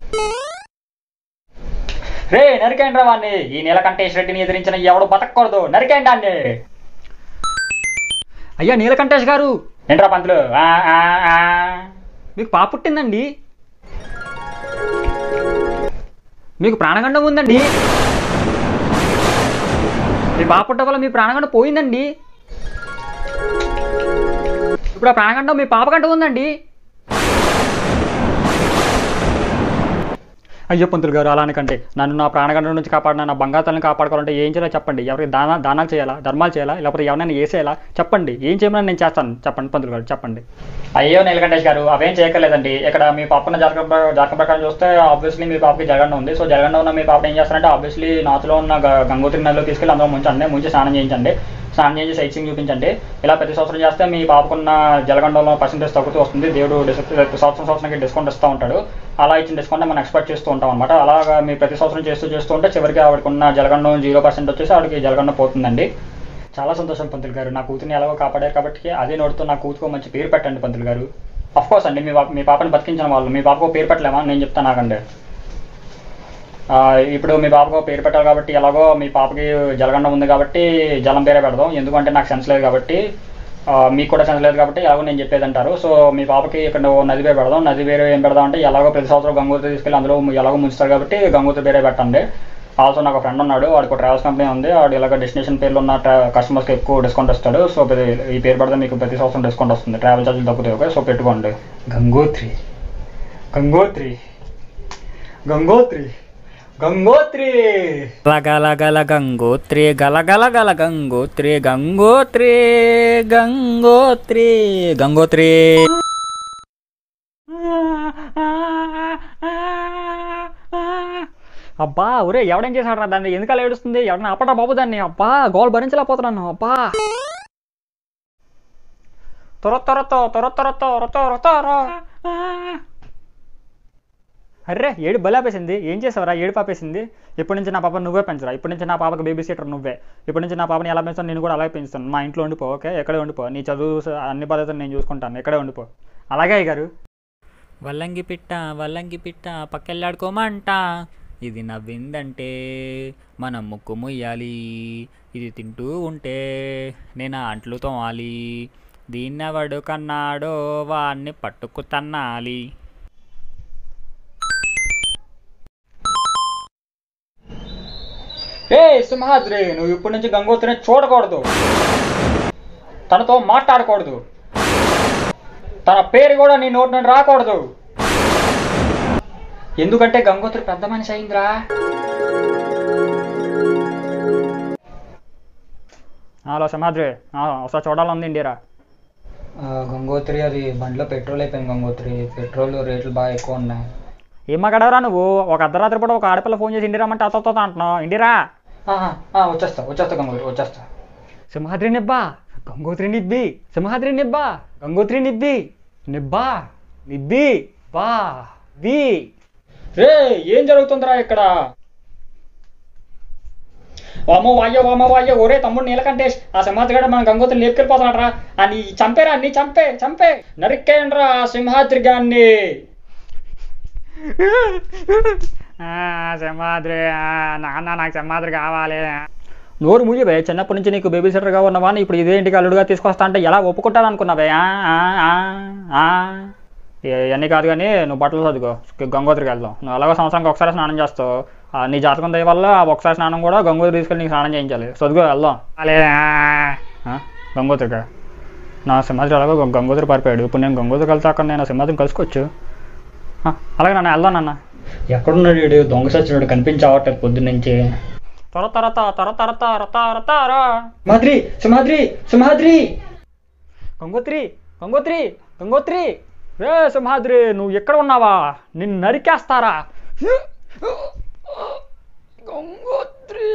రే నరికేండి రా వాడిని ఈ నీలకంఠేష్ రెడ్డిని ఎదిరించిన ఎవడు బతకూడదు నరికేండి అన్ని అయ్యా నీలకంఠేష్ గారు ఏంట్రా పంతులు ఆ, ఆ, ఆ. మీకు పాప పుట్టిందండి మీకు ప్రాణగండం ఉందండి మీ పాప పుట్ట వల్ల మీ ప్రాణగండం పోయిందండి ఇప్పుడు ఆ ప్రాణగండం మీ పాప గంట ఉందండి అయ్యో పంతులు గారు అలా అనకంటే నన్ను నా ప్రాణగండం నుంచి కాపాడిన నా బంగాతాలను కాపాడుకోవాలంటే ఏం చేయాలో చెప్పండి ఎవరికి దానా దానాలు చేయాలా ధర్మాలు చేయాలా లేకపోతే ఎవరైనా వేసేయాలా చెప్పండి ఏం చేయమని నేను చేస్తాను చెప్పండి పంతులు గారు చెప్పండి అయ్యో నీలకంఠేష్ గారు అవేం చేయక్కర్లేదండి ఇక్కడ మీ పాపన్న జాతకం ప్ర- జాతకం ప్రకారం చూస్తే ఆబ్వియస్లీ మీ పాపకి జగన్ ఉంది సో జగన్ ఉన్న మీ పాప ఏం చేస్తారంటే ఆబ్వియస్లీ నాచులో ఉన్న గ- గంగోత్రి నదిలో తీసుకెళ్ళి అందులో ముంచండి ముంచి స్నానం చేయించండి స్నానం చేసి సైట్ సీయింగ్ చూపించండి ఇలా ప్రతి సంవత్సరం చేస్తే మీ పాపకున్న జలగండంలో పర్సెంటేజ్ తగ్గుతూ వస్తుంది దేవుడు డిస్- సంవత్సరం సంవత్సరానికి డిస్కౌంట్ ఇస్తూ ఉంటాడు అలా ఇచ్చిన డిస్కౌంట్ మనం ఎక్స్పెక్ట్ చేస్తూ ఉంటాం అనమాట అలాగా మీ ప్రతి సంవత్సరం చేస్తూ చేస్తూ ఉంటే చివరికి ఆవిడకున్న జలగండం జీరో పర్సెంట్ వచ్చేసి ఆవిడకి జలగండం పోతుందండి చాలా సంతోషం పంతులు గారు నా కూతురిని ఎలాగో కాపాడారు కాబట్టి అదే నోటితో నా కూతురు మంచి పేరు పెట్టండి పంతులు గారు అఫ్ కోర్స్ అండి మీ పాప మీ పాపని బతికించిన వాళ్ళు మీ పాపకు పేరు పెట్టలేమా నేను చెప్తాను నాకండి ఆ, ఇప్పుడు మీ పాపకు పేరు పెట్టాలి కాబట్టి ఎలాగో మీ పాపకి జలగండం ఉంది కాబట్టి జలం పేరే పెడదాం ఎందుకంటే నాకు సెన్స్ లేదు కాబట్టి ఆ, మీకు కూడా సెన్స్ లేదు కాబట్టి ఎలాగో నేను చెప్పేది అంటారు సో మీ పాపకి ఇక్కడ ఓ నది పేరు పెడదాం నది పేరు ఏం పెడదాం అంటే ఎలాగో ప్రతి సంవత్సరం గంగోత్రి తీసుకెళ్ళి అందులో ఎలాగో ముంచుతారు కాబట్టి గంగోత్రి పేరే పెట్టండి ఆల్సో నాకు ఫ్రెండ్ ఉన్నాడు వాడికి ట్రావెల్స్ కంపెనీ ఉంది వాడు ఇలాగ డెస్టినేషన్ పేర్లు ఉన్న కస్టమర్స్కి ఎక్కువ డిస్కౌంట్ ఇస్తాడు సో ప్రతి- ఈ పేరు పెడితే మీకు ప్రతి సంవత్సరం డిస్కౌంట్ వస్తుంది ట్రావెల్ ఛార్జీలు తగ్గుతాయి ఓకే సో పెట్టుకోండి గంగోత్రి గంగోత్రి గంగోత్రి గంగోత్రి గల గల గంగోత్రి గల గల గల గంగోత్రి గంగోత్రి గంగోత్రి గంగోత్రి అబ్బా ఒరే ఎవడేం చేశాడు రా దాన్ని ఎందుకలా ఏడుస్తుంది ఎవడన్నా ఆపటా బాబు దాన్ని అబ్బా గోల్ భరించలేకపోతున్నాను అబ్బా త్వర త్వరతో త్వర త్వరతో త్వర త్వర అర్రే ఏడు బలాపేసింది ఏం చేసావురా ఏడు పాపేసింది ఇప్పటి నుంచి నా పాప నువ్వే పెంచరా ఇప్పటి నుంచి నా పాపకి బేబీ సీటర్ నువ్వే ఇప్పటి నుంచి నా పాపని ఎలా పెంచుతాను నేను కూడా అలాగే పెంచుతాను మా ఇంట్లో ఉండిపో ఓకే ఎక్కడే ఉండిపో నీ చదువు స- అన్ని బాధ్యతలు నేను చూసుకుంటాను ఎక్కడే ఉండిపో అలాగే అయ్యగారు వల్లంగి పిట్ట వల్లంగి పిట్ట పక్కెళ్ళాడుకోమంట ఇది నవ్విందంటే మనం ముక్కు ముయ్యాలి ఇది తింటూ ఉంటే నేను ఆ అంట్లు తోమాలి దీన్నెవడు కన్నాడో వాణ్ణి పట్టుకు తన్నాలి ఏ సింహాద్రి నువ్వు ఇప్పటి నుంచి గంగోత్రిని చూడకూడదు తనతో మాట్లాడకూడదు తన పేరు కూడా నీ నోటి నుండి రాకూడదు ఎందుకంటే గంగోత్రి పెద్ద మనిషి అయిందిరా హలో సింహాద్రి ఆ, ఒకసారి చూడాలంది ఇండియరా గంగోత్రి అది బండిలో పెట్రోల్ అయిపోయింది గంగోత్రి పెట్రోల్ రేట్లు బాగా ఎక్కువ ఉన్నాయి ఏం మాట్లాడరా నువ్వు ఒక అర్ధరాత్రి పూట ఒక ఆడపిల్ల ఫోన్ చేసి ఇండిరా అంటే అతతో అంటున్నావు ఇండిరా ఆహా, ఆ, వచ్చేస్తా వచ్చేస్తా గంగోత్రి వచ్చేస్తా సింహాద్రి నిబ్బా గంగోత్రి నిబ్బి సింహాద్రి నిబ్బా గంగోత్రి నిబ్బి నిబ్బా నిబ్బి బా బి రే ఏం జరుగుతుందిరా ఇక్కడ వామో వాయ్యో వామో వాయ్యో ఒరే తమ్ముడు నీలకంటేష్ ఆ సింహాద్రి గడ మన గంగోత్రిని లేపుకెళ్ళిపోతున్నాడు రా అని చంపేరా అన్ని చంపే చంపే నరికేయండి రా సింహాద్రి గాన్ని సింహాద్రి నాన్న నాకు సింహాద్రి కావాలి నోరు మూయవే చిన్నప్పటి నుంచి నీకు బేబీ సిట్టర్గా ఉన్నవా ఇప్పుడు ఇదే ఇంటికి అల్లుడుగా తీసుకొస్తా అంటే ఎలా ఒప్పుకుంటాను అనుకున్నావే ఆ, ఆ, ఆ, ఆ. ఇవన్నీ కాదు కానీ నువ్వు బట్టలు చదువుకో గంగోత్రికి వెళ్దాం నువ్వు అలాగో సంవత్సరానికి ఒకసారి స్నానం చేస్తావు ఆ, నీ జాతకం దయ వల్ల ఆ ఒకసారి స్నానం కూడా గంగోత్రి తీసుకెళ్ళి నీకు స్నానం చేయించాలి చదువుకో వెళ్దాం అలే గంగోత్రిగా నా సింహాద్రి అలాగో గం- గంగోత్రి పారిపోయాడు ఇప్పుడు నేను గంగోత్రికి వెళ్తా అక్కడ నేను ఆ సింహాద్రిని కలుసుకోవచ్చు ఆ, అలాగే నాన్న వెళ్దాం నాన్న ఎక్కడున్నాడు వీడు దొంగ సచ్చినాడు కనిపించవట్లేదు పొద్దున్నుంచి త్వర త్వర త్వర త్వర త్వర త్వర త్వర త్వర సింహాద్రి సింహాద్రి సింహాద్రి గంగోత్రి గంగోత్రి గంగోత్రి రే సింహాద్రి నువ్వు ఎక్కడ ఉన్నావా నిన్ను నరికేస్తారా గంగోత్రి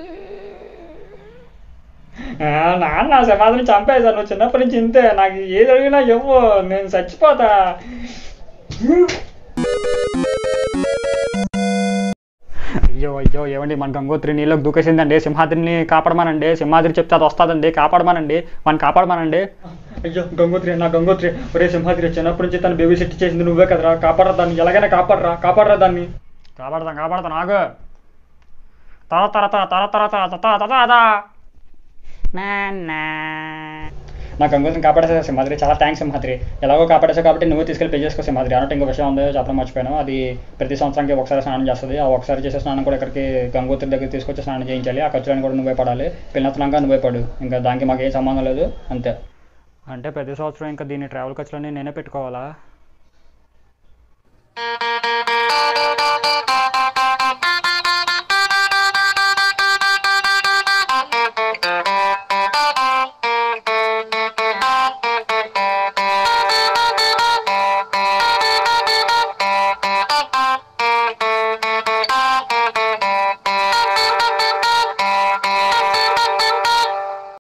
ఆ, నాన్న సింహాద్రిని చంపేశాను నువ్వు చిన్నప్పటి నుంచి ఇంతే నాకు ఏది అడిగినా ఇవ్వు నేను చచ్చిపోతా అయ్యో అయ్యో అయ్యో ఏమండి మన గంగోత్రి నీళ్ళకి దూకేసిందండి సింహాద్రిని కాపాడమనండి సింహాద్రి చెప్తే అది వస్తుందండి కాపాడమనండి మన కాపాడమనండి అయ్యో గంగోత్రి నా గంగోత్రి ఒరే సింహాద్రి చిన్నప్పటి నుంచి తను బేబీ సెట్ చేసింది నువ్వే కదరా కాపాడరా దాన్ని ఎలాగైనా కాపాడరా కాపాడరా దాన్ని కాపాడదాం కాపాడదాం ఆగు తర తర తర తర తర తర తర తర తర నా గంగోత్రిని కాపాడేసా సింహాద్రి చాలా థ్యాంక్స్ సింహాద్రి ఎలాగో కాపాడేసావు కాబట్టి నువ్వు తీసుకెళ్ళి పే చేసుకో సింహాద్రి అన్నట్టు ఇంకో విషయం ఉంది చెప్పడం మర్చిపోయాను అది ప్రతి సంవత్సరానికి ఒకసారి స్నానం చేస్తుంది ఆ ఒకసారి చేసే స్నానం కూడా ఇక్కడికి గంగోత్రి దగ్గర తీసుకొచ్చి స్నానం చేయించాలి ఆ ఖర్చులను కూడా నువ్వే పడాలి పిల్లతనంగా నువ్వే పడు ఇంకా దానికి మాకు ఏం సంబంధం లేదు అంతే అంటే ప్రతి సంవత్సరం ఇంకా దీని ట్రావెల్ ఖర్చులన్నీ నేనే పెట్టుకోవాలా